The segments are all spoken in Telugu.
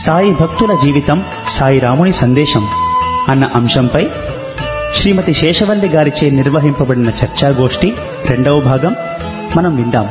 సాయి భక్తుల జీవితం సాయి రాముని సందేశం అన్న అంశంపై శ్రీమతి శేషవల్లి గారిచే నిర్వహింపబడిన చర్చాగోష్ఠి రెండవ భాగం మనం విందాం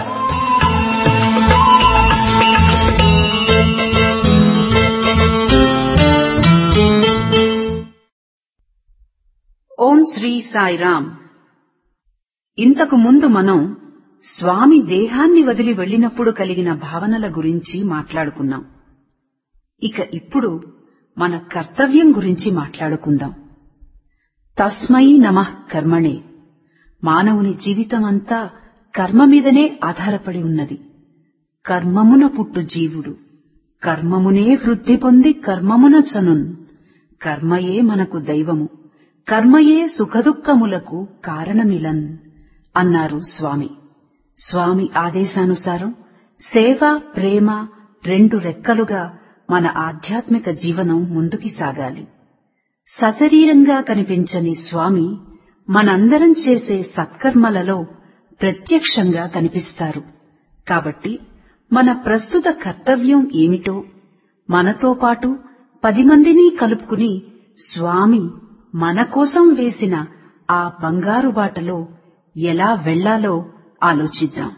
ఓం శ్రీ సాయిరామ్ ఇంతకు ముందు మనం స్వామి దేహాన్ని వదిలి వెళ్ళినప్పుడు కలిగిన భావనల గురించి మాట్లాడుకున్నాం ఇక ఇప్పుడు మన కర్తవ్యం గురించి మాట్లాడుకుందాం తస్మై నమః కర్మణే మానవుని జీవితమంతా కర్మ మీదనే ఆధారపడి ఉన్నది కర్మమున పుట్టు జీవుడు కర్మమునే వృద్ధి పొంది కర్మమున చనున్ కర్మయే మనకు దైవము కర్మయే సుఖదుఖములకు కారణమిలన్ అన్నారు స్వామి స్వామి ఆదేశానుసారం సేవ ప్రేమ రెండు రెక్కలుగా మన ఆధ్యాత్మిక జీవనం ముందుకి సాగాలి సశరీరంగా కనిపించని స్వామి మనందరం చేసే సత్కర్మలలో ప్రత్యక్షంగా కనిపిస్తారు కాబట్టి మన ప్రస్తుత కర్తవ్యం ఏమిటో మనతో పాటు పది మందిని కలుపుకుని స్వామి మన కోసం వేసిన ఆ బంగారు బాటలో ఎలా వెళ్లాలో ఆలోచిద్దాం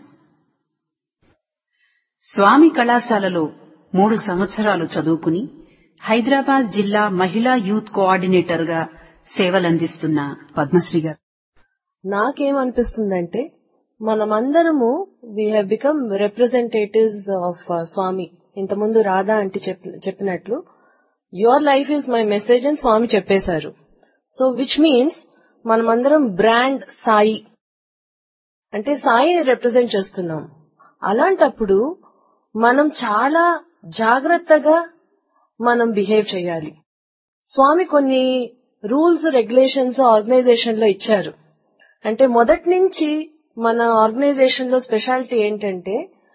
స్వామి కళాశాలలో మూడు సంవత్సరాలు చదువుకుని హైదరాబాద్ జిల్లా మహిళా యూత్ కోఆర్డినేటర్ గా సేవలందిస్తున్న పద్మశ్రీ గారు నాకేమనిపిస్తుందంటే మనమందరము we have become representatives of Swami ఇంతకుముందు రాధా అంటే చెప్పినట్లు your life is my message అని స్వామి చెప్పేశారు సో విచ్ మీన్స్ మనమందరం బ్రాండ్ సాయి అంటే సాయిని రిప్రజెంట్ చేస్తున్నాం అలాంటప్పుడు మనం చాలా జాగ్రత్తగా మనం బిహేవ్ చేయాలి స్వామి కొన్ని రూల్స్ రెగ్యులేషన్స్ ఆర్గనైజేషన్ లో ఇచ్చారు అంటే మొదటి నుంచి మన ఆర్గనైజేషన్ లో స్పెషాలిటీ ఏంటంటే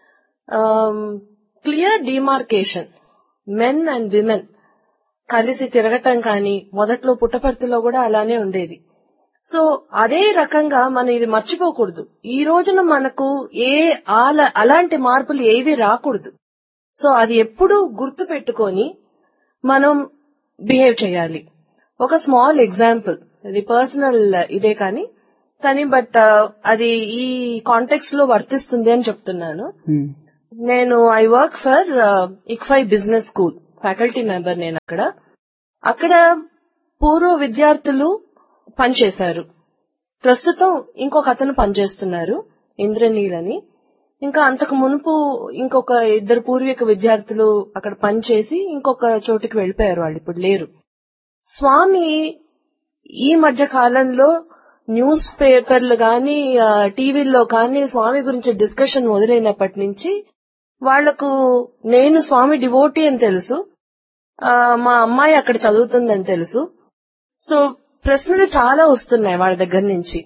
clear demarcation men and women కలిసి తిరగటం కానీ మొదట్లో పుట్టపర్తిలో కూడా అలానే ఉండేది సో అదే రకంగా మనం ఇది మర్చిపోకూడదు ఈ రోజున మనకు ఏ అలాంటి మార్పులు ఏవి రాకూడదు సో అది ఎప్పుడూ గుర్తు పెట్టుకొని మనం బిహేవ్ చేయాలి ఒక స్మాల్ ఎగ్జాంపుల్ అది పర్సనల్ ఇదే కానీ కానీ బట్ అది ఈ కాంటెక్స్ లో వర్తిస్తుంది అని చెప్తున్నాను నేను I work for ICFAI business school faculty member నేను అక్కడ అక్కడ పూర్వ విద్యార్థులు పనిచేశారు ప్రస్తుతం ఇంకొక అతను పనిచేస్తున్నారు ఇంద్రనీల్ అని ఇంకా అంతకు మునుపు ఇంకొక ఇద్దరు పూర్వీక విద్యార్థులు అక్కడ పనిచేసి ఇంకొక చోటికి వెళ్లిపోయారు వాళ్ళు ఇప్పుడు లేరు స్వామి ఈ మధ్య కాలంలో న్యూస్ పేపర్లు కానీ టీవీల్లో కానీ స్వామి గురించి డిస్కషన్ మొదలైనప్పటి నుంచి వాళ్లకు నేను స్వామి డివోటీ అని తెలుసు మా అమ్మాయి అక్కడ చదువుతుందని తెలుసు సో ప్రశ్నలు చాలా వస్తున్నాయి వాళ్ళ దగ్గర నుంచి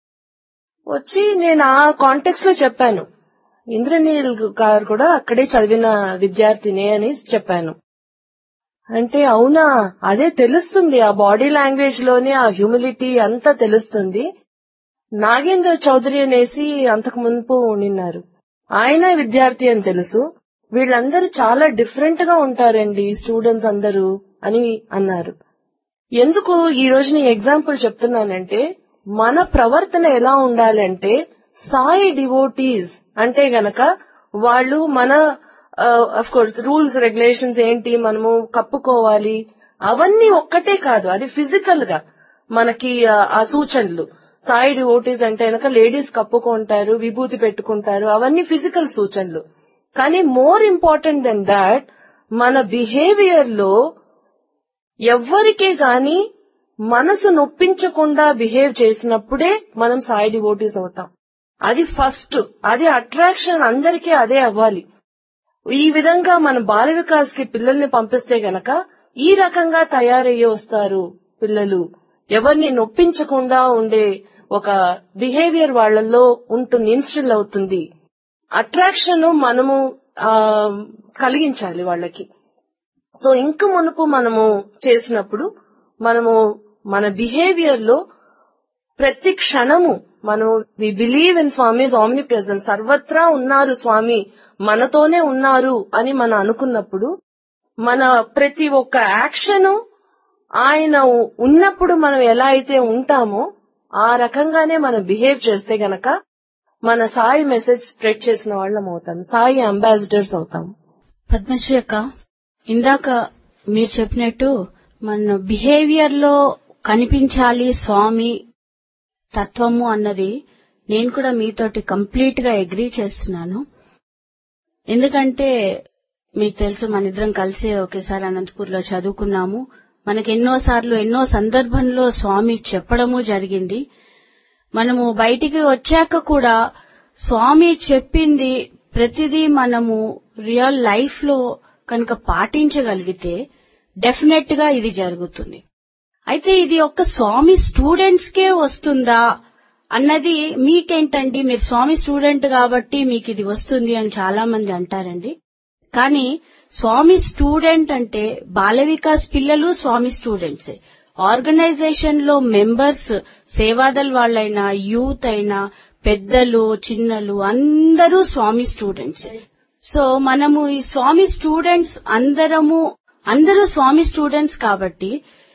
వచ్చి నేను ఆ కాంటెక్స్ లో చెప్పాను ఇంద్రనీల్ గారు కూడా అక్కడే చదివిన విద్యార్థినే అని చెప్పాను అంటే అవునా అదే తెలుస్తుంది ఆ బాడీ లాంగ్వేజ్ లోనే ఆ హ్యూమిలిటీ అంతా తెలుస్తుంది నాగేంద్ర చౌదరి అనేసి అంతకు మునుపు నిన్నారు ఆయన విద్యార్థి అని తెలుసు వీళ్ళందరూ చాలా డిఫరెంట్ గా ఉంటారండి స్టూడెంట్స్ అందరూ అని అన్నారు ఎందుకు ఈ రోజు నీ ఎగ్జాంపుల్ చెప్తున్నానంటే మన ప్రవర్తన ఎలా ఉండాలంటే సాయి డివోటీస్ అంటే గనక వాళ్ళు మన అఫ్ కోర్స్ రూల్స్ రెగ్యులేషన్స్ ఏంటి మనము కప్పుకోవాలి అవన్నీ ఒక్కటే కాదు అది ఫిజికల్ గా మనకి ఆ సూచనలు సాయి డివోటీస్ అంటే కనుక లేడీస్ కప్పుకుంటారు విభూతి పెట్టుకుంటారు అవన్నీ ఫిజికల్ సూచనలు కానీ మోర్ ఇంపార్టెంట్ దెన్ దాట్ మన బిహేవియర్ లో ఎవ్వరికే గాని మనసు నొప్పించకుండా బిహేవ్ చేసినప్పుడే మనం సాయి డివోటీస్ అవుతాం అది ఫస్ట్ అది అట్రాక్షన్ అందరికీ అదే అవ్వాలి ఈ విధంగా మన బాల వికాస్ కి పిల్లల్ని పంపిస్తే గనక ఈ రకంగా తయారయ్యి వస్తారు పిల్లలు ఎవరిని నొప్పించకుండా ఉండే ఒక బిహేవియర్ వాళ్లలో ఉంటుంది ఇన్స్టిల్ అవుతుంది అట్రాక్షన్ మనము కలిగించాలి వాళ్ళకి సో ఇంక మునుపు మనము చేసినప్పుడు మనము మన బిహేవియర్ లో ప్రతి క్షణము మనం we believe in Swami's omnipresence సర్వత్రా ఉన్నారు స్వామి మనతోనే ఉన్నారు అని మనం అనుకున్నప్పుడు మన ప్రతి ఒక్క యాక్షన్ ఆయన ఉన్నప్పుడు మనం ఎలా అయితే ఉంటామో ఆ రకంగానే మనం బిహేవ్ చేస్తే గనక మన సాయి మెసేజ్ స్ప్రెడ్ చేసిన వాళ్ళం అవుతాం సాయి అంబాసిడర్స్ అవుతాం పద్మశ్రీ అక్క ఇందాక మీరు చెప్పినట్టు మన బిహేవియర్ లో కనిపించాలి స్వామి తత్వము అన్నది నేను కూడా మీతోటి కంప్లీట్ గా అగ్రీ చేస్తున్నాను ఎందుకంటే మీకు తెలుసు మన ఇద్దరం కలిసి ఒకేసారి అనంతపూర్ లో చదువుకున్నాము మనకి ఎన్నో సార్లు ఎన్నో సందర్భంలో స్వామి చెప్పడము జరిగింది మనము బయటికి వచ్చాక కూడా స్వామి చెప్పింది ప్రతిదీ మనము రియల్ లైఫ్ లో కనుక పాటించగలిగితే డెఫినెట్ గా ఇది జరుగుతుంది అయితే ఇది ఒక్క స్వామి స్టూడెంట్స్ కే వస్తుందా అన్నది మీకేంటండి మీరు స్వామి స్టూడెంట్ కాబట్టి మీకు ఇది వస్తుంది అని చాలా మంది అంటారండి కానీ స్వామి స్టూడెంట్ అంటే బాల వికాస్ పిల్లలు స్వామి స్టూడెంట్సే ఆర్గనైజేషన్ లో మెంబర్స్ సేవాదల్ వాళ్ళైనా యూత్ అయినా పెద్దలు చిన్నలు అందరూ స్వామి స్టూడెంట్స్ సో మనము ఈ స్వామి స్టూడెంట్స్ అందరము అందరూ స్వామి స్టూడెంట్స్ కాబట్టి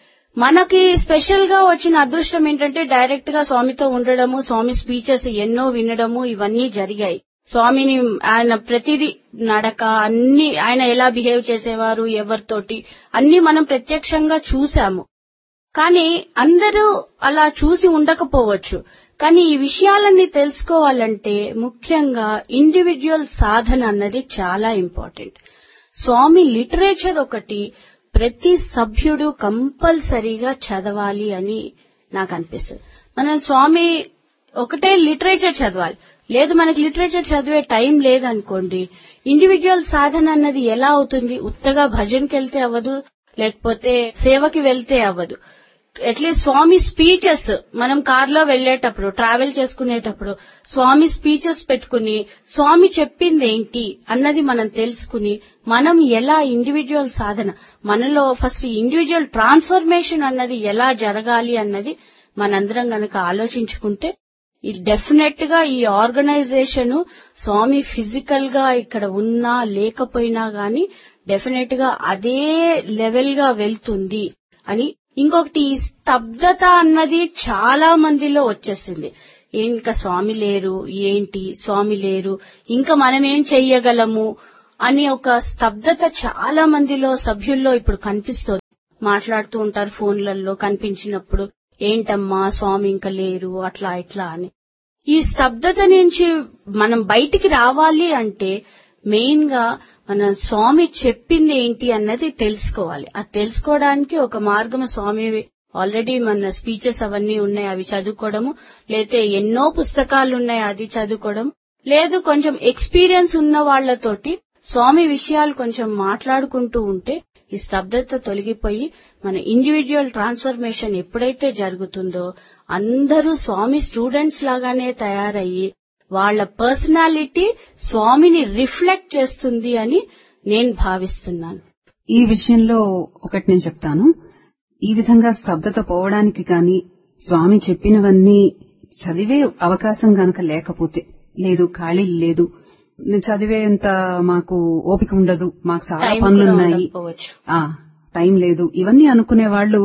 మనకి స్పెషల్ గా వచ్చిన అదృష్టం ఏంటంటే డైరెక్ట్ గా స్వామితో ఉండడము స్వామి స్పీచెస్ ఎన్నో వినడము ఇవన్నీ జరిగాయి స్వామిని ఆయన ప్రతిదీ నడక అన్ని ఆయన ఎలా బిహేవ్ చేసేవారు ఎవరితోటి అన్ని మనం ప్రత్యక్షంగా చూశాము కానీ అందరూ అలా చూసి ఉండకపోవచ్చు కానీ ఈ విషయాలన్నీ తెలుసుకోవాలంటే ముఖ్యంగా ఇండివిజువల్ సాధన అన్నది చాలా ఇంపార్టెంట్ స్వామి లిటరేచర్ ఒకటి ప్రతి సభ్యుడు కంపల్సరీగా చదవాలి అని నాకు అనిపిస్తుంది మనం స్వామి ఒకటే లిటరేచర్ చదవాలి లేదు మనకి లిటరేచర్ చదివే టైం లేదనుకోండి ఇండివిజువల్ సాధన అన్నది ఎలా అవుతుంది ఉత్తగా భజన్కి వెళ్తే అవ్వదు లేకపోతే సేవకి వెళ్తే అవ్వదు అట్లీస్ట్ స్వామి స్పీచెస్ మనం కార్లో వెళ్లేటప్పుడు ట్రావెల్ చేసుకునేటప్పుడు స్వామి స్పీచెస్ పెట్టుకుని స్వామి చెప్పింది ఏంటి అన్నది మనం తెలుసుకుని మనం ఎలా ఇండివిజువల్ సాధన మనలో ఫస్ట్ ఇండివిజువల్ ట్రాన్స్ఫర్మేషన్ అన్నది ఎలా జరగాలి అన్నది మనందరం గనక ఆలోచించుకుంటే ఇది డెఫినెట్ గా ఈ ఆర్గనైజేషన్ స్వామి ఫిజికల్ గా ఇక్కడ ఉన్నా లేకపోయినా గాని డెఫినెట్ గా అదే లెవెల్ గా వెళ్తుంది అని ఇంకొకటి ఈ స్తబ్దత అన్నది చాలా మందిలో వచ్చేసింది ఇంకా స్వామి లేరు ఏంటి స్వామి లేరు ఇంకా మనం ఏం చెయ్యగలము అని ఒక స్తబ్దత చాలా మందిలో సభ్యుల్లో ఇప్పుడు కనిపిస్తోంది మాట్లాడుతూ ఉంటారు ఫోన్లలో కనిపించినప్పుడు ఏంటమ్మా స్వామి ఇంకా లేరు అట్లా ఇట్లా అని ఈ స్తబ్దత నుంచి మనం బయటికి రావాలి అంటే మెయిన్ గా మన స్వామి చెప్పింది ఏంటి అన్నది తెలుసుకోవాలి అది తెలుసుకోవడానికి ఒక మార్గం స్వామి ఆల్రెడీ మన స్పీచెస్ అవన్నీ ఉన్నాయి అవి చదువుకోవడము లేతే ఎన్నో పుస్తకాలు ఉన్నాయి అది చదువుకోవడం లేదు కొంచెం ఎక్స్పీరియన్స్ ఉన్న వాళ్లతోటి స్వామి విషయాలు కొంచెం మాట్లాడుకుంటూ ఉంటే ఈ స్తబ్దత తొలగిపోయి మన ఇండివిజువల్ ట్రాన్స్ఫర్మేషన్ ఎప్పుడైతే జరుగుతుందో అందరూ స్వామి స్టూడెంట్స్ లాగానే తయారయ్యి వాళ్ల పర్సనాలిటీ స్వామిని రిఫ్లెక్ట్ చేస్తుంది అని నేను భావిస్తున్నాను ఈ విషయంలో ఒకటి నేను చెప్తాను ఈ విధంగా స్తబ్దత పోవడానికి గాని స్వామి చెప్పినవన్నీ చదివే అవకాశం గనక లేకపోతే లేదు ఖాళీ లేదు నేను చదివేంత మాకు ఓపిక ఉండదు మాకు చాలా టైం కూడా పనులున్నాయి ఉండకపోవచ్చు ఆ టైం లేదు ఇవన్నీ అనుకునే వాళ్ళు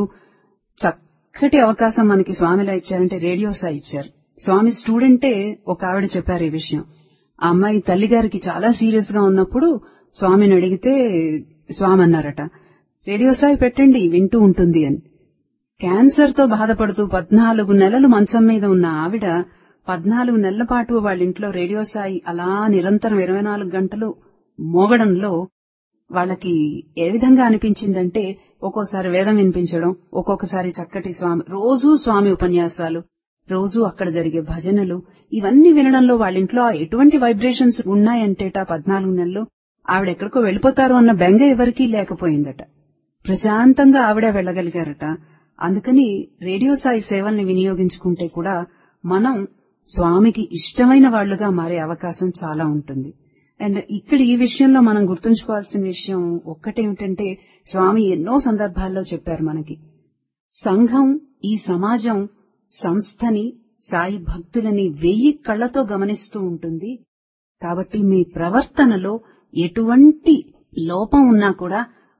చక్కటి అవకాశం మనకి స్వామిలా ఇచ్చారంటే రేడియోసా ఇచ్చారు స్వామి స్టూడెంటే ఒక ఆవిడ చెప్పారు ఈ విషయం ఆ అమ్మాయి తల్లి గారికి చాలా సీరియస్ గా ఉన్నప్పుడు స్వామిని అడిగితే స్వామి అన్నారట రేడియో సాయి పెట్టండి వింటూ ఉంటుంది అని క్యాన్సర్ తో బాధపడుతూ పద్నాలుగు నెలలు మంచం మీద ఉన్న ఆవిడ పద్నాలుగు నెలల పాటు వాళ్ళ ఇంట్లో రేడియో సాయి అలా నిరంతరం ఇరవై నాలుగు గంటలు మోగడంలో వాళ్ళకి ఏ విధంగా అనిపించిందంటే ఒక్కోసారి వేదం వినిపించడం ఒక్కొక్కసారి చక్కటి స్వామి రోజూ స్వామి ఉపన్యాసాలు రోజూ అక్కడ జరిగే భజనలు ఇవన్నీ వినడంలో వాళ్ళ ఇంట్లో ఎటువంటి వైబ్రేషన్స్ ఉన్నాయంటేట పద్నాలుగు నెలలు ఆవిడ ఎక్కడికో వెళ్ళిపోతారు అన్న బెంగ ఎవరికీ లేకపోయిందట ప్రశాంతంగా ఆవిడ వెళ్ళగలిగారట అందుకని రేడియో సాయి సేవల్ని వినియోగించుకుంటే కూడా మనం స్వామికి ఇష్టమైన వాళ్లుగా మారే అవకాశం చాలా ఉంటుంది అండ్ ఇక్కడ ఈ విషయంలో మనం గుర్తుంచుకోవాల్సిన విషయం ఒక్కటేమిటంటే స్వామి ఎన్నో సందర్భాల్లో చెప్పారు మనకి సంఘం ఈ సమాజం సంస్థని సాయి భక్తులని వెయ్యి కళ్లతో గమనిస్తూ ఉంటుంది కాబట్టి మీ ప్రవర్తనలో ఎటువంటి లోపం ఉన్నా కూడా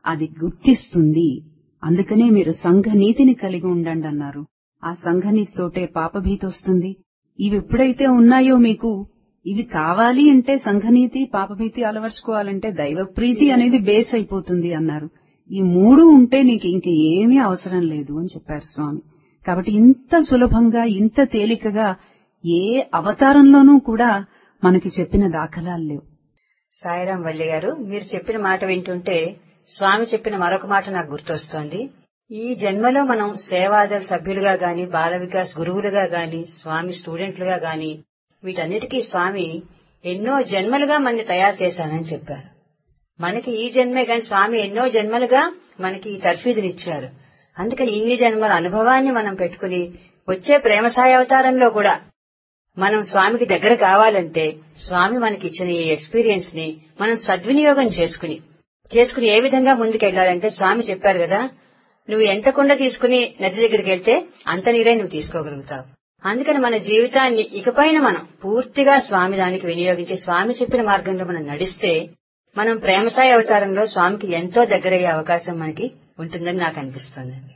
అది గుర్తిస్తుంది అందుకనే మీరు సంఘ నీతిని కలిగి ఉండండి అన్నారు ఆ సంఘ నీతితోటే పాపభీతి వస్తుంది ఇవి ఎప్పుడైతే ఉన్నాయో మీకు ఇవి కావాలి అంటే సంఘనీతి పాపభీతి అలవర్చుకోవాలంటే దైవ ప్రీతి అనేది బేస్ అయిపోతుంది అన్నారు ఈ మూడు ఉంటే నీకు ఇంక ఏమీ అవసరం లేదు అని చెప్పారు స్వామి కాబట్టి ఇంత సులభంగా ఇంత తేలికగా ఏ అవతారంలోనూ కూడా మనకి చెప్పిన దాఖలాలు లేవు సాయిరాం వల్లి గారు మీరు చెప్పిన మాట వింటుంటే స్వామి చెప్పిన మరొక మాట నాకు గుర్తొస్తోంది ఈ జన్మలో మనం సేవాదళ సభ్యులుగా గాని బాల వికాస్ గురువులుగా గాని స్వామి స్టూడెంట్లుగా గాని వీటన్నిటికీ స్వామి ఎన్నో జన్మలుగా మనని తయారు చేశానని చెప్పారు మనకి ఈ జన్మే గాని స్వామి ఎన్నో జన్మలుగా మనకి ఈ తర్ఫీదునిచ్చారు అందుకని ఇన్ని జన్మల అనుభవాన్ని మనం పెట్టుకుని వచ్చే ప్రేమ సాయి అవతారంలో కూడా మనం స్వామికి దగ్గర కావాలంటే స్వామి మనకి ఇచ్చిన ఈ ఎక్స్పీరియన్స్ ని మనం సద్వినియోగం చేసుకుని చేసుకుని ఏ విధంగా ముందుకెళ్లాలంటే స్వామి చెప్పారు కదా నువ్వు ఎంత కుండ తీసుకుని నది దగ్గరికి వెళ్తే అంత నీరే నువ్వు తీసుకోగలుగుతావు అందుకని మన జీవితాన్ని ఇకపైన మనం పూర్తిగా స్వామి దానికి వినియోగించి స్వామి చెప్పిన మార్గంలో మనం నడిస్తే మనం ప్రేమసాయి అవతారంలో స్వామికి ఎంతో దగ్గరయ్యే అవకాశం మనకి ఉంటుందని నాకు అనిపిస్తుందండి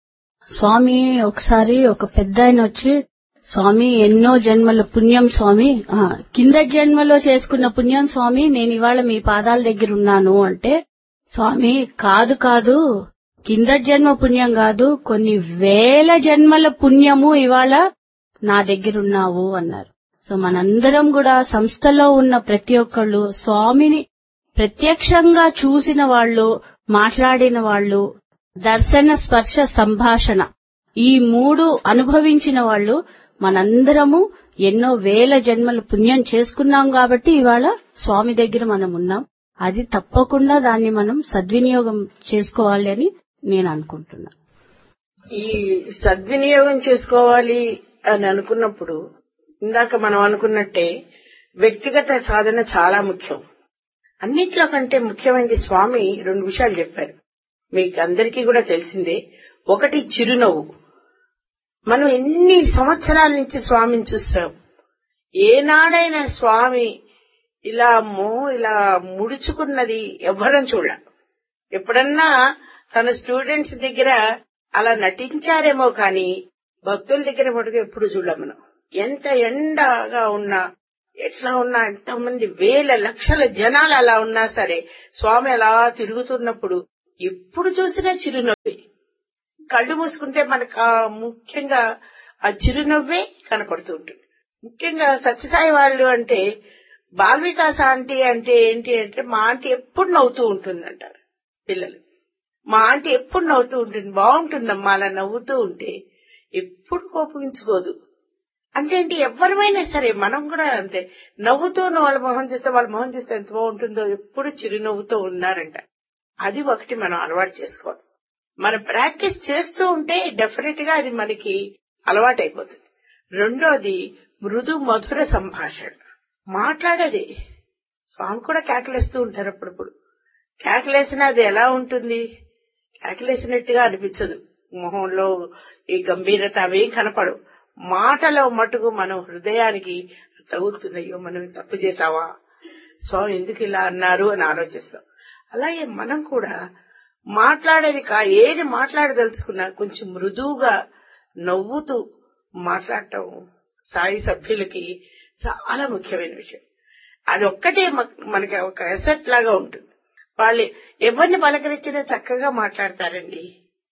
స్వామి ఒకసారి ఒక పెద్ద ఆయన వచ్చి స్వామి ఎన్నో జన్మల పుణ్యం స్వామి ఆ, కింద జన్మలో చేసుకున్న పుణ్యం స్వామి నేను ఇవాళ మీ పాదాల దగ్గర ఉన్నాను అంటే స్వామి కాదు కాదు కింద జన్మ పుణ్యం కాదు కొన్ని వేల జన్మల పుణ్యము ఇవాళ నా దగ్గర ఉన్నావు అన్నారు సో మనందరం కూడా సంస్థలో ఉన్న ప్రతి ఒక్కళ్ళు స్వామిని ప్రత్యక్షంగా చూసిన వాళ్ళు మాట్లాడిన వాళ్ళు దర్శన స్పర్శ సంభాషణ ఈ మూడు అనుభవించిన వాళ్ళు మనందరము ఎన్నో వేల జన్మల పుణ్యం చేసుకున్నాం కాబట్టి ఇవాళ స్వామి దగ్గర మనం ఉన్నాం అది తప్పకుండా దాన్ని మనం సద్వినియోగం చేసుకోవాలి అని నేను అనుకుంటున్నా ఈ సద్వినియోగం చేసుకోవాలి అని అనుకున్నప్పుడు ఇందాక మనం అనుకున్నట్టే వ్యక్తిగత సాధన చాలా ముఖ్యం అన్నిట్లో కంటే ముఖ్యమైనది స్వామి రెండు విషయాలు చెప్పారు మీకు అందరికీ కూడా తెలిసిందే ఒకటి చిరునవ్వు మనం ఎన్ని సంవత్సరాల నుంచి స్వామిని చూస్తాం ఏనాడైనా స్వామి ఇలా మో ఇలా ముడుచుకున్నది ఎవ్వరం చూడ ఎప్పుడన్నా తన స్టూడెంట్స్ దగ్గర అలా నటించారేమో కానీ భక్తుల దగ్గర మటుకు ఎప్పుడు చూడం మనం ఎంత ఎండగా ఉన్నా ఎట్లా ఉన్నా ఎంతమంది వేల లక్షల జనాలు అలా ఉన్నా సరే స్వామి అలా తిరుగుతున్నప్పుడు ఎప్పుడు చూసినా చిరునవ్వే కళ్ళు మూసుకుంటే మనకు ఆ ముఖ్యంగా ఆ చిరునవ్వే కనపడుతూ ఉంటుంది ముఖ్యంగా సత్యసాయి వాళ్ళు అంటే బాల్ వికాస్ ఆంటీ అంటే ఏంటి అంటే మా ఆంటీ ఎప్పుడు నవ్వుతూ ఉంటుంది అంటారు పిల్లలు మా ఆంటీ ఎప్పుడు నవ్వుతూ ఉంటుంది బాగుంటుందమ్మా అలా నవ్వుతూ ఉంటే ఎప్పుడు కోపగించుకోదు అంటే ఏంటి ఎవరిమైనా సరే మనం కూడా అంతే నవ్వుతూ ఉన్న వాళ్ళ మొహం చూస్తే వాళ్ళ మొహం చూస్తే ఎంత బాగుంటుందో ఎప్పుడు చిరునవ్వుతో ఉన్నారంట అది ఒకటి మనం అలవాటు చేసుకోవాలి మనం ప్రాక్టీస్ చేస్తూ ఉంటే డెఫినెట్ గా అది మనకి అలవాటు అయిపోతుంది రెండోది మృదు మధుర సంభాషణ మాట్లాడేది స్వామి కూడా కేకలేస్తూ ఉంటారు అప్పుడప్పుడు కేకలేసిన అది ఎలా ఉంటుంది కేకలేసినట్టుగా అనిపించదు మొహంలో ఈ గంభీరత అవేం కనపడవు మాటలో మటుకు మనం హృదయానికి తగులుతున్నాయో మనం తప్పు చేశావా స్వామి ఎందుకు ఇలా అన్నారు అని ఆలోచిస్తాం అలాగే మనం కూడా మాట్లాడేది కా ఏది మాట్లాడదలుచుకున్నా కొంచెం మృదువుగా నవ్వుతూ మాట్లాడటం సాయి సభ్యులకి చాలా ముఖ్యమైన విషయం అది ఒక్కటే మ- మనకి ఒక ఎసెట్ లాగా ఉంటుంది వాళ్ళు ఎవరిని పలకరించినా చక్కగా మాట్లాడతారండి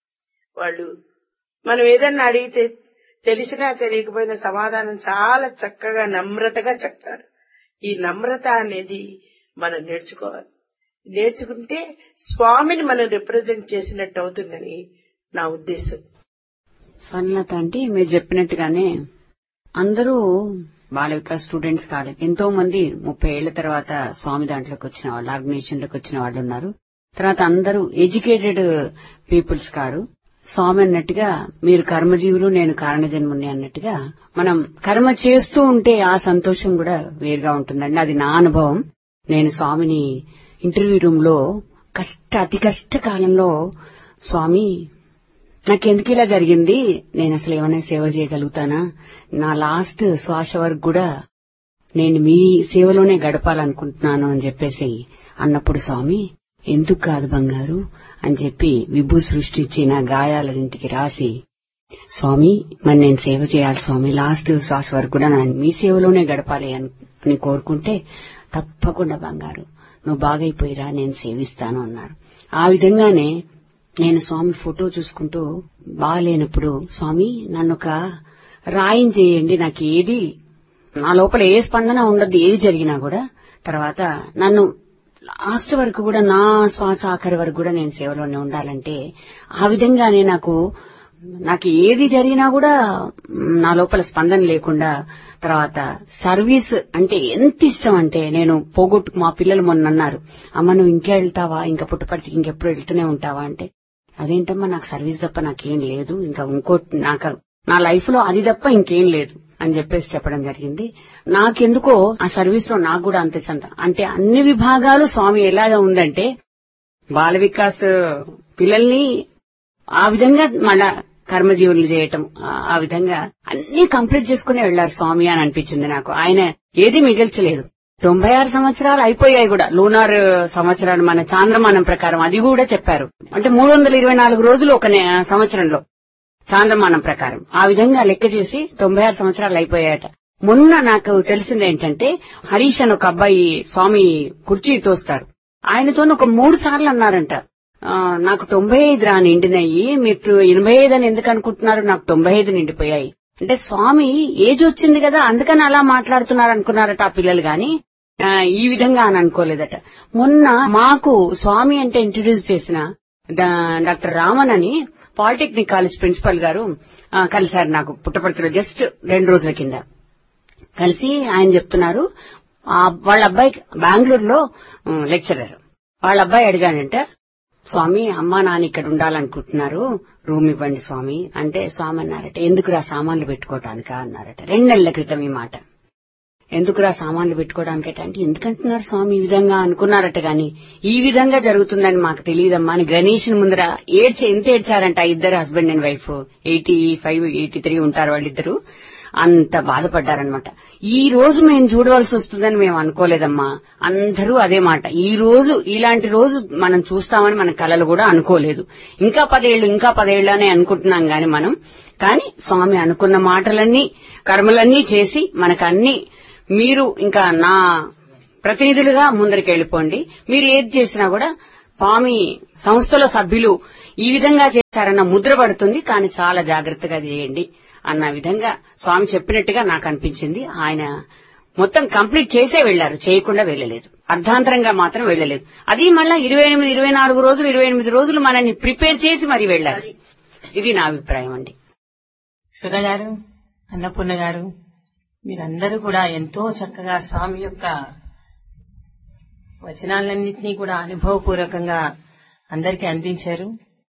వాళ్ళు మనం ఏదన్నా అడిగితే తెలిసినా తెలియకపోయినా సమాధానం చాలా చక్కగా నమ్రతగా చెప్తారు ఈ నమ్రత అనేది మనం నేర్చుకోవాలి నేర్చుకుంటే స్వామిని మనం రిప్రజెంట్ చేసినట్టు అవుతుందని నా ఉద్దేశం స్వర్ణలత అంటే మీరు చెప్పినట్టుగానే అందరూ బాల వికాస్ స్టూడెంట్స్ కాలేదు ఎంతో మంది ముప్పై ఏళ్ల తర్వాత స్వామి దాంట్లోకి వచ్చిన వాళ్ళు ఆర్గనైజేషన్ లోకి వచ్చిన వాళ్ళు ఉన్నారు తర్వాత అందరూ ఎడ్యుకేటెడ్ పీపుల్స్ కారు స్వామి అన్నట్టుగా మీరు కర్మజీవులు నేను కారణజన్ముని అన్నట్టుగా మనం కర్మ చేస్తూ ఉంటే ఆ సంతోషం కూడా వేరుగా ఉంటుందండి అది నా అనుభవం నేను స్వామిని ఇంటర్వ్యూ రూమ్ లో కష్ట అతి కష్ట కాలంలో స్వామి నాకెందుకు ఇలా జరిగింది నేను అసలు ఏమైనా సేవ చేయగలుగుతానా నా లాస్ట్ శ్వాస వరకు కూడా నేను మీ సేవలోనే గడపాలనుకుంటున్నాను అని చెప్పేసి అన్నప్పుడు స్వామి ఎందుకు కాదు బంగారు అని చెప్పి విభూ సృష్టించి నా గాయాలన్నింటికి రాసి స్వామి మరి నేను సేవ చేయాలి స్వామి లాస్ట్ శ్వాస వరకు కూడా నేను మీ సేవలోనే గడపాలి అని అని కోరుకుంటే తప్పకుండా బంగారు నువ్వు బాగైపోయిరా నేను సేవిస్తాను అన్నారు ఆ విధంగానే నేను స్వామి ఫోటో చూసుకుంటూ బాగాలేనప్పుడు స్వామి నన్ను ఒక రాయం చేయండి నాకు ఏది నా లోపల ఏ స్పందన ఉండదు ఏది జరిగినా కూడా తర్వాత నన్ను లాస్ట్ వరకు కూడా నా శ్వాస ఆఖరి వరకు కూడా నేను సేవలోనే ఉండాలంటే ఆ విధంగానే నాకు నాకు ఏది జరిగినా కూడా మ్, నా లోపల స్పందన లేకుండా తర్వాత సర్వీస్ అంటే ఎంత ఇష్టం అంటే నేను పోగొట్టు మా పిల్లలు మొన్న అన్నారు అమ్మ నువ్వు ఇంకా వెళ్తావా ఇంకా పుట్టపర్తికి ఇంకెప్పుడు వెళ్తూనే ఉంటావా అంటే అదేంటమ్మా నాకు సర్వీస్ తప్ప నాకేం లేదు ఇంకా ఇంకోటి నాకు నా లైఫ్ లో అది తప్ప ఇంకేం లేదు అని చెప్పేసి చెప్పడం జరిగింది నాకెందుకో ఆ సర్వీస్ లో నాకు కూడా అంతే సంత అంటే అన్ని విభాగాలు స్వామి ఎలాగా ఉందంటే బాల వికాస్ పిల్లల్ని ఆ విధంగా మళ్ళా కర్మజీవులు చేయటం ఆ- ఆ విధంగా అన్ని కంప్లీట్ చేసుకుని వెళ్లారు స్వామి అని అనిపించింది నాకు ఆయన ఏది మిగిల్చలేదు తొంభై ఆరు సంవత్సరాలు అయిపోయాయి కూడా లూనార్ సంవత్సరాలు మన చాంద్రమానం ప్రకారం అది కూడా చెప్పారు అంటే మూడు వందల ఇరవై నాలుగు రోజులు ఒక నే- సంవత్సరంలో చాంద్రమానం ప్రకారం ఆ విధంగా లెక్క చేసి తొంభై ఆరు సంవత్సరాలు అయిపోయాయట మొన్న నాకు తెలిసింది ఏంటంటే హరీష్ అని ఒక అబ్బాయి స్వామి కుర్చీ తోస్తారు ఆయనతో ఒక మూడు సార్లు అన్నారంట ఆ, నాకు తొంభై ఐదు రా నిండినాయి మీరు ఎనభై ఐదు అని ఎందుకు అనుకుంటున్నారు నాకు తొంభై ఐదు నిండిపోయాయి అంటే స్వామి ఏజ్ వచ్చింది కదా అందుకని అలా మాట్లాడుతున్నారు అనుకున్నారట ఆ పిల్లలు గాని ఆ, ఈ విధంగా అని అనుకోలేదట మొన్న మాకు స్వామి అంటే ఇంట్రడ్యూస్ చేసిన డా- డాక్టర్ రామన్ అని పాలిటెక్నిక్ కాలేజ్ ప్రిన్సిపల్ గారు ఆ, కలిశారు నాకు పుట్టపర్తిలో జస్ట్ రెండు రోజుల కింద కలిసి ఆయన చెప్తున్నారు ఆ వాళ్ళ అబ్బాయి బెంగళూరులో ఉమ్, లెక్చరర్ వాళ్ళ అబ్బాయి అడిగాడంట స్వామి అమ్మా నాన్న ఇక్కడ ఉండాలనుకుంటున్నారు రూమ్ ఇవ్వండి స్వామి అంటే స్వామి అన్నారట ఎందుకురా సామాన్లు పెట్టుకోవటానికా అన్నారట రెండు నెలల క్రితం ఈ మాట ఎందుకురా సామాన్లు పెట్టుకోవడానికట అంటే ఎందుకంటున్నారు స్వామి ఈ విధంగా అనుకున్నారట గాని ఈ విధంగా జరుగుతుందని మాకు తెలియదమ్మా అని గణేష్ ముందర ఏడ్చి ఎంత ఏడ్చారంట ఆ ఇద్దరు husband and wife eighty five eighty three ఉంటారు వాళ్ళిద్దరు అంత బాధపడ్డారనమాట ఈ రోజు మేము చూడవలసి వస్తుందని మేము అనుకోలేదమ్మా అందరూ అదే మాట ఈ రోజు ఇలాంటి రోజు మనం చూస్తామని మన కలలు కూడా అనుకోలేదు ఇంకా పదేళ్లు ఇంకా పదేళ్లు అని అనుకుంటున్నాం గాని మనం కానీ స్వామి అనుకున్న మాటలన్నీ కర్మలన్నీ చేసి మనకన్నీ మీరు ఇంకా నా ప్రతినిధులుగా ముందరికి వెళ్ళిపోండి మీరు ఏది చేసినా కూడా స్వామి సంస్థల సభ్యులు ఈ విధంగా చేశారన్న ముద్ర పడుతుంది కానీ చాలా జాగ్రత్తగా చేయండి అన్న విధంగా స్వామి చెప్పినట్టుగా నాకు అనిపించింది ఆయన మొత్తం కంప్లీట్ చేసే వెళ్లారు చేయకుండా వెళ్ళలేదు అర్ధాంతరంగా మాత్రం వెళ్ళలేదు అది మళ్ళా ఇరవై ఎనిమిది ఇరవై నాలుగు రోజులు ఇరవై ఎనిమిది రోజులు మనల్ని ప్రిపేర్ చేసి మరి వెళ్లారు ఇది నా అభిప్రాయం అండి సుధ గారు అన్నపూర్ణ గారు మీరందరూ కూడా ఎంతో చక్కగా స్వామి యొక్క వచనాలన్నింటినీ కూడా అనుభవపూర్వకంగా అందరికీ అందించారు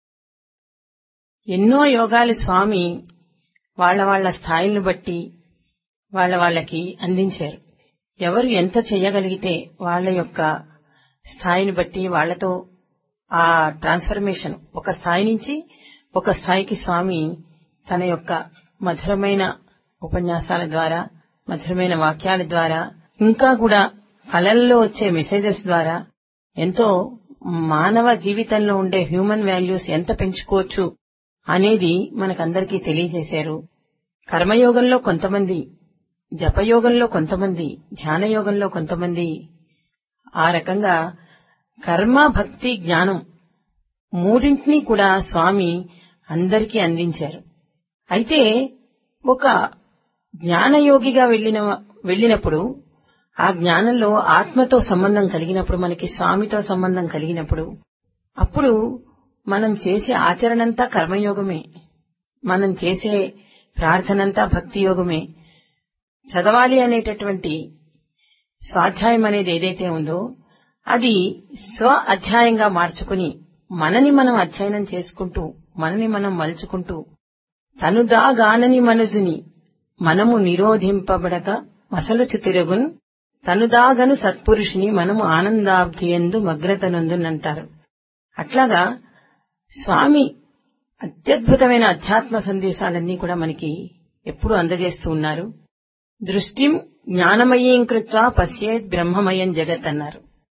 ఎన్నో యోగాలు స్వామి వాళ్ళ వాళ్ళ స్థాయిలను బట్టి వాళ్ళ వాళ్ళకి అందించారు ఎవరు ఎంత చెయ్యగలిగితే వాళ్ళ యొక్క స్థాయిని బట్టి వాళ్ళతో ఆ ట్రాన్స్ఫర్మేషన్ ఒక స్థాయి నుంచి ఒక స్థాయికి స్వామి తన యొక్క మధురమైన ఉపన్యాసాల ద్వారా మధురమైన వాక్యాల ద్వారా ఇంకా కూడా కళల్లో వచ్చే మెసేజెస్ ద్వారా ఎంతో మానవ జీవితంలో ఉండే హ్యూమన్ వాల్యూస్ ఎంత పెంచుకోవచ్చు అనేది మనకందరికీ తెలియజేశారు కర్మయోగంలో కొంతమంది జపయోగంలో కొంతమంది ధ్యానయోగంలో కొంతమంది ఆ రకంగా కర్మ భక్తి జ్ఞానం మూడింటినీ కూడా స్వామి అందరికీ అందించారు అయితే ఒక జ్ఞానయోగిగా వెళ్ళిన వెళ్ళినప్పుడు ఆ జ్ఞానంలో ఆత్మతో సంబంధం కలిగినప్పుడు మనకి స్వామితో సంబంధం కలిగినప్పుడు అప్పుడు మనం చేసే ఆచరణంతా కర్మయోగమే మనం చేసే ప్రార్థనంతా భక్తి యోగమే చదవాలి అనేటటువంటి స్వాధ్యాయం అనేది ఏదైతే ఉందో అది స్వ అధ్యాయంగా మార్చుకుని మనని మనం అధ్యయనం చేసుకుంటూ మనని మనం మలుచుకుంటూ తనుదాగానని మనుజుని మనము నిరోధింపబడక మసలుచు తిరుగున్ తనుదాగను సత్పురుషుని మనము ఆనందాబ్ధియందు మగ్నతనందునంటారు అట్లాగా స్వామి అత్యద్భుతమైన అధ్యాత్మ సందేశాలన్నీ కూడా మనకి ఎప్పుడూ అందజేస్తూ ఉన్నారు దృష్టిం జ్ఞానమయీం కృత్వా పశ్యేత్ బ్రహ్మమయం జగత్ అన్నారు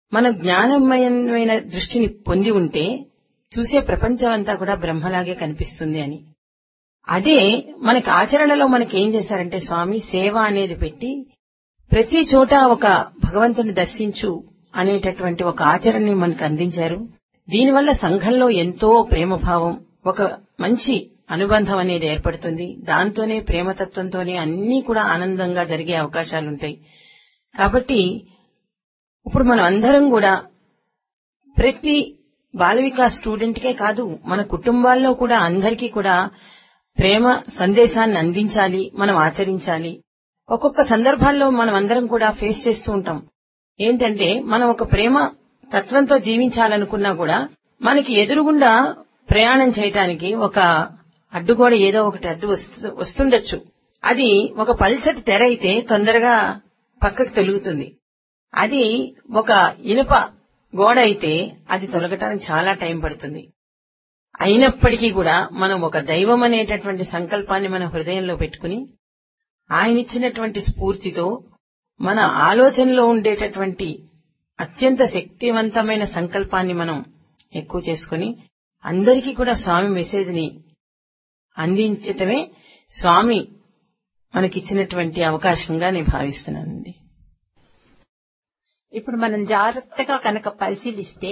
మన జ్ఞానమయమైన దృష్టిని పొంది ఉంటే చూసే ప్రపంచం అంతా కూడా బ్రహ్మలాగే కనిపిస్తుంది అని అదే మనకి ఆచరణలో మనకి ఏం చేశారంటే స్వామి సేవ అనేది పెట్టి ప్రతి చోట ఒక భగవంతుని దర్శించు అనేటటువంటి ఒక ఆచరణని మనకు అందించారు దీనివల్ల సంఘంలో ఎంతో ప్రేమభావం ఒక మంచి అనుబంధం అనేది ఏర్పడుతుంది దాంతోనే ప్రేమతత్వంతోనే అన్నీ కూడా ఆనందంగా జరిగే అవకాశాలుంటాయి కాబట్టి ఇప్పుడు మనం అందరం కూడా ప్రతి బాల వికాస్ స్టూడెంట్ కే కాదు మన కుటుంబాల్లో కూడా అందరికీ కూడా ప్రేమ సందేశాన్ని అందించాలి మనం ఆచరించాలి ఒక్కొక్క సందర్భాల్లో మనం అందరం కూడా ఫేస్ చేస్తూ ఉంటాం ఏంటంటే మనం ఒక ప్రేమ తత్వంతో జీవించాలనుకున్నా కూడా మనకి ఎదురుగుండా ప్రయాణం చేయటానికి ఒక అడ్డుగోడ ఏదో ఒకటి అడ్డు వస్తు- వస్తుండొచ్చు అది ఒక పల్చటి తెర అయితే తొందరగా పక్కకు తొలుగుతుంది అది ఒక ఇనుప గోడ అయితే అది తొలగటానికి చాలా టైం పడుతుంది అయినప్పటికీ కూడా మనం ఒక దైవం అనేటటువంటి సంకల్పాన్ని మన హృదయంలో పెట్టుకుని ఆయన ఇచ్చినటువంటి స్ఫూర్తితో మన ఆలోచనలో ఉండేటటువంటి అత్యంత శక్తివంతమైన సంకల్పాన్ని మనం ఎక్కువ చేసుకుని అందరికీ కూడా స్వామి మెసేజ్ ని అందించటమే స్వామి మనకిచ్చినటువంటి అవకాశంగా నేను భావిస్తున్నానండి ఇప్పుడు మనం జాగ్రత్తగా కనుక పరిశీలిస్తే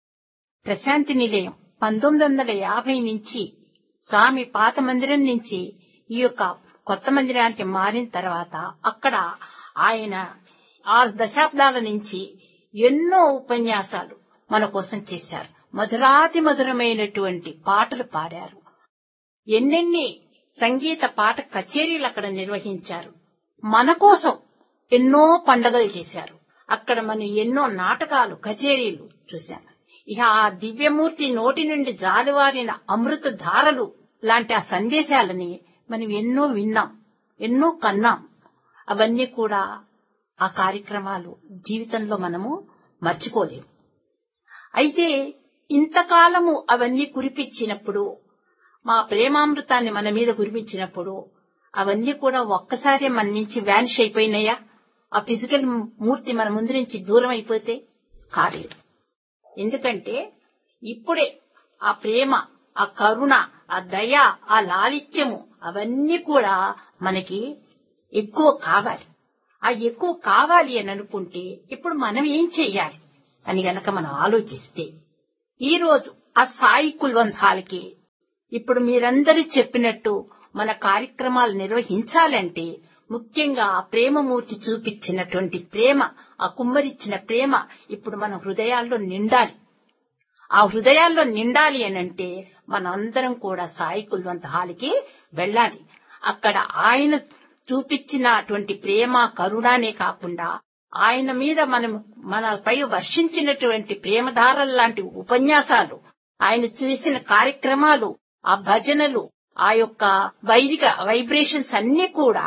ప్రశాంతి నిలయం పంతొమ్మిది వందల యాభై నుంచి స్వామి పాత మందిరం నుంచి ఈ యొక్క కొత్త మందిరానికి మారిన తర్వాత అక్కడ ఆయన ఆరు దశాబ్దాల నుంచి ఎన్నో ఉపన్యాసాలు మన కోసం చేశారు మధురాతి మధురమైనటువంటి పాటలు పాడారు ఎన్నెన్ని సంగీత పాట కచేరీలు అక్కడ నిర్వహించారు మన కోసం ఎన్నో పండగలు చేశారు అక్కడ మనం ఎన్నో నాటకాలు కచేరీలు చూశాం ఇక ఆ దివ్యమూర్తి నోటి నుండి జాలువారిన అమృత ధారలు లాంటి ఆ సందేశాలని మనం ఎన్నో విన్నాం ఎన్నో కన్నాం అవన్నీ కూడా ఆ కార్యక్రమాలు జీవితంలో మనము మర్చిపోలేము అయితే ఇంతకాలము అవన్నీ కురిపించినప్పుడు మా ప్రేమామృతాన్ని మన మీద కురిపించినప్పుడు అవన్నీ కూడా ఒక్కసారి మన నుంచి వ్యానిష్ అయిపోయినాయా ఆ ఫిజికల్ మూర్తి మన ముందు నుంచి దూరం అయిపోతే కాలేదు ఎందుకంటే ఇప్పుడే ఆ ప్రేమ ఆ కరుణ ఆ దయ ఆ లాలిత్యము అవన్నీ కూడా మనకి ఎక్కువ కావాలి ఆ ఎక్కువ కావాలి అని అనుకుంటే ఇప్పుడు మనం ఏం చెయ్యాలి అని గనక మనం ఆలోచిస్తే ఈ రోజు ఆ సాయి కుల్వంతాలకి ఇప్పుడు మీరందరూ చెప్పినట్టు మన కార్యక్రమాలు నిర్వహించాలంటే ముఖ్యంగా ఆ ప్రేమమూర్తి చూపించినటువంటి ప్రేమ ఆ కుమ్మరిచ్చిన ప్రేమ ఇప్పుడు మన హృదయాల్లో నిండాలి ఆ హృదయాల్లో నిండాలి అనంటే మనందరం కూడా సాయి కుల్వంత్ హాల్కి వెళ్ళాలి అక్కడ ఆయన చూపించినటువంటి ప్రేమ కరుణానే కాకుండా ఆయన మీద మనం మనపై వర్షించినటువంటి ప్రేమధారలు లాంటి ఉపన్యాసాలు ఆయన చేసిన కార్యక్రమాలు ఆ భజనలు ఆ యొక్క వైదిక వైబ్రేషన్స్ అన్ని కూడా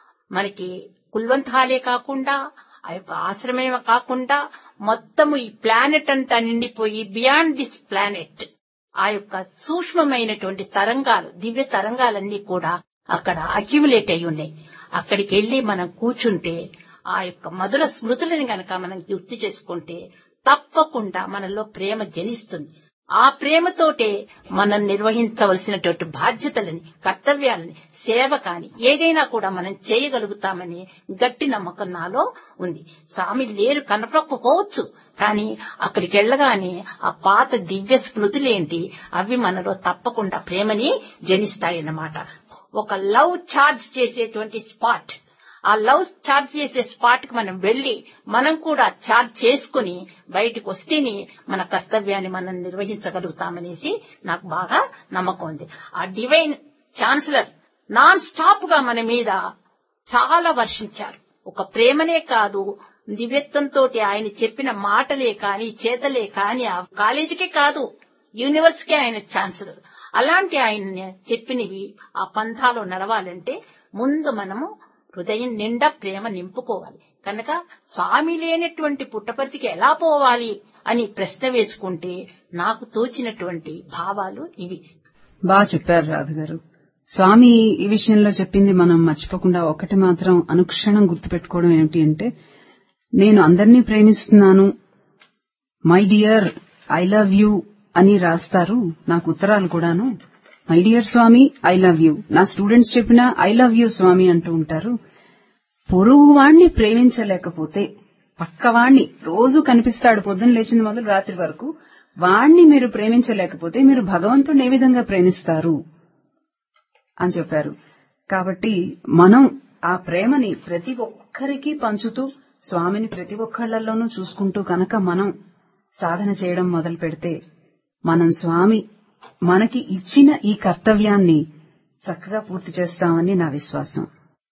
మనకి కుల్వంతాలే కాకుండా ఆ యొక్క ఆశ్రమమే కాకుండా మొత్తము ఈ ప్లానెట్ అంతా నిండిపోయి బియాండ్ దిస్ ప్లానెట్ ఆ యొక్క సూక్ష్మమైనటువంటి తరంగాలు దివ్య తరంగాలన్నీ కూడా అక్కడ అక్యుములేట్ అయి ఉన్నాయి అక్కడికి వెళ్లి మనం కూర్చుంటే ఆ యొక్క మధుర స్మృతులని గనక మనం గుర్తు చేసుకుంటే తప్పకుండా మనలో ప్రేమ జనిస్తుంది ఆ ప్రేమతోటే మనం నిర్వహించవలసినటువంటి బాధ్యతలని కర్తవ్యాలని సేవ కాని ఏదైనా కూడా మనం చేయగలుగుతామని గట్టి నమ్మకం నాలో ఉంది స్వామి లేరు కనపడకపోవచ్చు కానీ అక్కడికి వెళ్ళగానే ఆ పాత దివ్య స్మృతులేంటి అవి మనలో తప్పకుండా ప్రేమని జనిస్తాయన్నమాట ఒక లవ్ చార్జ్ చేసేటువంటి స్పాట్ ఆ లవ్ చార్జ్ చేసే స్పాట్ కి మనం వెళ్లి మనం కూడా చార్జ్ చేసుకుని బయటకు వస్తేనే మన కర్తవ్యాన్ని మనం నిర్వహించగలుగుతామనేసి నాకు బాగా నమ్మకం ఉంది ఆ డివైన్ ఛాన్సలర్ నాన్ స్టాప్ గా మన మీద చాలా వర్షించారు ఒక ప్రేమనే కాదు దివ్యత్వంతో ఆయన చెప్పిన మాటలే కాని చేతలే కాని ఆ కాలేజీకే కాదు యూనివర్స్ కే ఆయన ఛాన్సలర్ అలాంటి ఆయన చెప్పినవి ఆ పంథాలో నడవాలంటే ముందు మనము హృదయం నిండా ప్రేమ నింపుకోవాలి కనుక స్వామి లేనటువంటి పుట్టపర్తికి ఎలా పోవాలి అని ప్రశ్న వేసుకుంటే నాకు తోచినటువంటి భావాలు ఇవి బాగా చెప్పారు రాధ గారు స్వామి ఈ విషయంలో చెప్పింది మనం మర్చిపోకుండా ఒకటి మాత్రం అనుక్షణం గుర్తుపెట్టుకోవడం ఏమిటి అంటే నేను అందరినీ ప్రేమిస్తున్నాను my dear I love you అని రాస్తారు నాకు ఉత్తరాలు కూడాను my dear Swami I love you నా స్టూడెంట్స్ చెప్పినా ఐ లవ్ యూ స్వామి అంటూ ఉంటారు పొరుగు వాణ్ణి ప్రేమించలేకపోతే పక్కవాణ్ణి రోజు కనిపిస్తాడు పొద్దున్న లేచిన మొదలు రాత్రి వరకు వాణ్ణి మీరు ప్రేమించలేకపోతే మీరు భగవంతుడిని ఏ విధంగా ప్రేమిస్తారు అని చెప్పారు కాబట్టి మనం ఆ ప్రేమని ప్రతి ఒక్కరికి పంచుతూ స్వామిని ప్రతి ఒక్కళ్లలోనూ చూసుకుంటూ కనుక మనం సాధన చేయడం మొదలు పెడితే మనం స్వామి మనకి ఇచ్చిన ఈ కర్తవ్యాన్ని చక్కగా పూర్తి చేస్తామని నా విశ్వాసం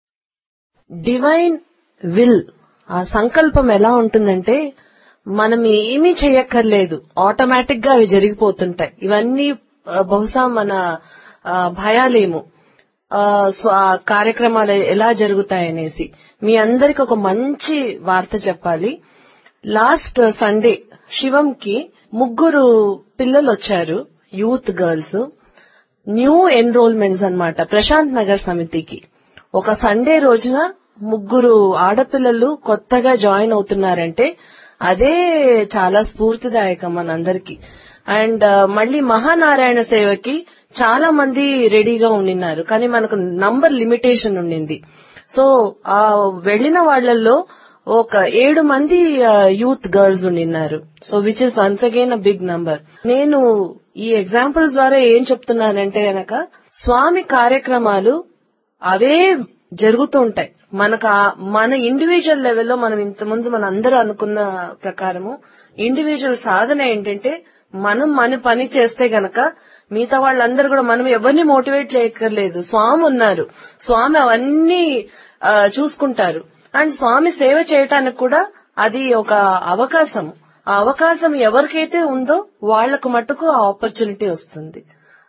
డివైన్ విల్ ఆ సంకల్పం ఎలా ఉంటుందంటే మనం ఏమీ చెయ్యక్కర్లేదు ఆటోమేటిక్ గా అవి జరిగిపోతుంటాయి ఇవన్నీ ఆ, బహుశా మన ఆ, భయాలేమో ఆ, స్వ- ఆ కార్యక్రమాలు ఎలా జరుగుతాయనేసి మీ అందరికి ఒక మంచి వార్త చెప్పాలి లాస్ట్ సండే శివంకి ముగ్గురు పిల్లలు వచ్చారు యూత్ గర్ల్స్ న్యూ ఎన్రోల్మెంట్స్ అన్నమాట ప్రశాంత్ నగర్ సమితికి ఒక సండే రోజున ముగ్గురు ఆడపిల్లలు కొత్తగా జాయిన్ అవుతున్నారంటే అదే చాలా స్ఫూర్తిదాయకం మనందరికి అండ్ మళ్ళీ మహానారాయణ సేవకి చాలా మంది రెడీగా ఉండిన్నారు కానీ మనకు నంబర్ లిమిటేషన్ ఉండింది సో ఆ వెళ్లిన వాళ్ళల్లో ఒక ఏడు మంది యూత్ గర్ల్స్ ఉండిన్నారు so which is once again a big number నేను ఈ ఎగ్జాంపుల్స్ ద్వారా ఏం చెప్తున్నానంటే గనక స్వామి కార్యక్రమాలు అవే జరుగుతూ ఉంటాయి మనకు ఆ- మన ఇండివిజువల్ లెవెల్లో మనం ఇంతకుముందు మన అందరూ అనుకున్న ప్రకారము ఇండివిజువల్ సాధన ఏంటంటే మనం మన పని చేస్తే గనక మిగతా వాళ్ళందరూ కూడా మనం ఎవరిని మోటివేట్ చేయక్కర్లేదు స్వామి ఉన్నారు స్వామి అవన్నీ ఆ, చూసుకుంటారు అండ్ స్వామి సేవ చేయటానికి కూడా అది ఒక అవకాశం ఆ అవకాశం ఎవరికైతే ఉందో వాళ్లకు మట్టుకు ఆ ఆపర్చునిటీ వస్తుంది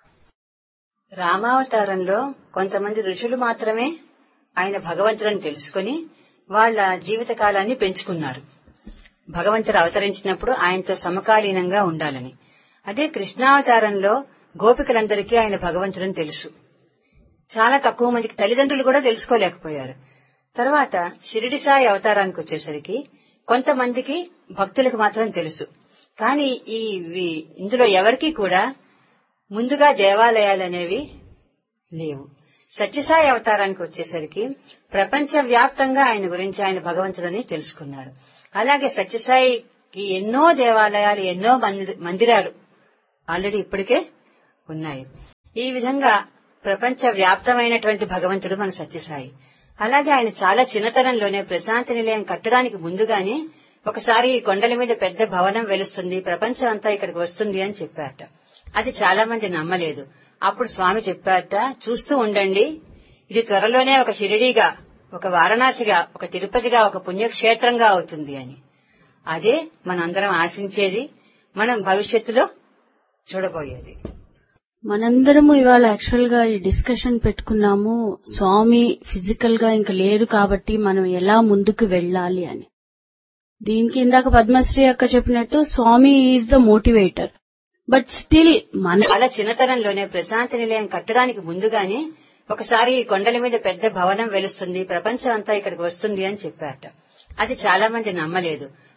రామావతారంలో కొంతమంది ఋషులు మాత్రమే ఆయన భగవంతుడని తెలుసుకుని వాళ్ళ జీవిత కాలాన్ని పెంచుకున్నారు భగవంతుడు అవతరించినప్పుడు ఆయనతో సమకాలీనంగా ఉండాలని అదే కృష్ణావతారంలో గోపికలందరికీ ఆయన భగవంతుడని తెలుసు చాలా తక్కువ మందికి తల్లిదండ్రులు కూడా తెలుసుకోలేకపోయారు తర్వాత షిరిడి సాయి అవతారానికి వచ్చేసరికి కొంతమందికి భక్తులకు మాత్రం తెలుసు కానీ ఈ ఇవి- ఇందులో ఎవరికీ కూడా ముందుగా దేవాలయాలనేవి లేవు సత్యసాయి అవతారానికి వచ్చేసరికి ప్రపంచ వ్యాప్తంగా ఆయన గురించి ఆయన భగవంతుడని తెలుసుకున్నారు అలాగే సత్యసాయికి ఎన్నో దేవాలయాలు ఎన్నో మంది- మందిరాలు ఆల్రెడీ ఇప్పటికే ఉన్నాయి ఈ విధంగా ప్రపంచ వ్యాప్తమైనటువంటి భగవంతుడు మన సత్యసాయి అలాగే ఆయన చాలా చిన్నతనంలోనే ప్రశాంతి నిలయం కట్టడానికి ముందుగానే ఒకసారి ఈ కొండల మీద పెద్ద భవనం వెలుస్తుంది ప్రపంచం అంతా ఇక్కడికి వస్తుంది అని చెప్పారట అది చాలా మంది నమ్మలేదు అప్పుడు స్వామి చెప్పారట చూస్తూ ఉండండి ఇది త్వరలోనే ఒక షిరిడీగా ఒక వారణాసిగా ఒక తిరుపతిగా ఒక పుణ్యక్షేత్రంగా అవుతుంది అని అదే మనందరం ఆశించేది మనం భవిష్యత్తులో చూడబోయేది మనందరము ఇవాళ యాక్చువల్ గా ఈ డిస్కషన్ పెట్టుకున్నాము స్వామి ఫిజికల్ గా ఇంకా లేరు కాబట్టి మనం ఎలా ముందుకు వెళ్ళాలి అని దీనికి ఇందాక పద్మశ్రీ అక్క చెప్పినట్టు Swami is the motivator but still మన చాలా చిన్నతనంలోనే ప్రశాంతి నిలయం కట్టడానికి ముందుగానే ఒకసారి ఈ కొండల మీద పెద్ద భవనం వెలుస్తుంది ప్రపంచం అంతా ఇక్కడికి వస్తుంది అని చెప్పారట అది చాలా మంది నమ్మలేదు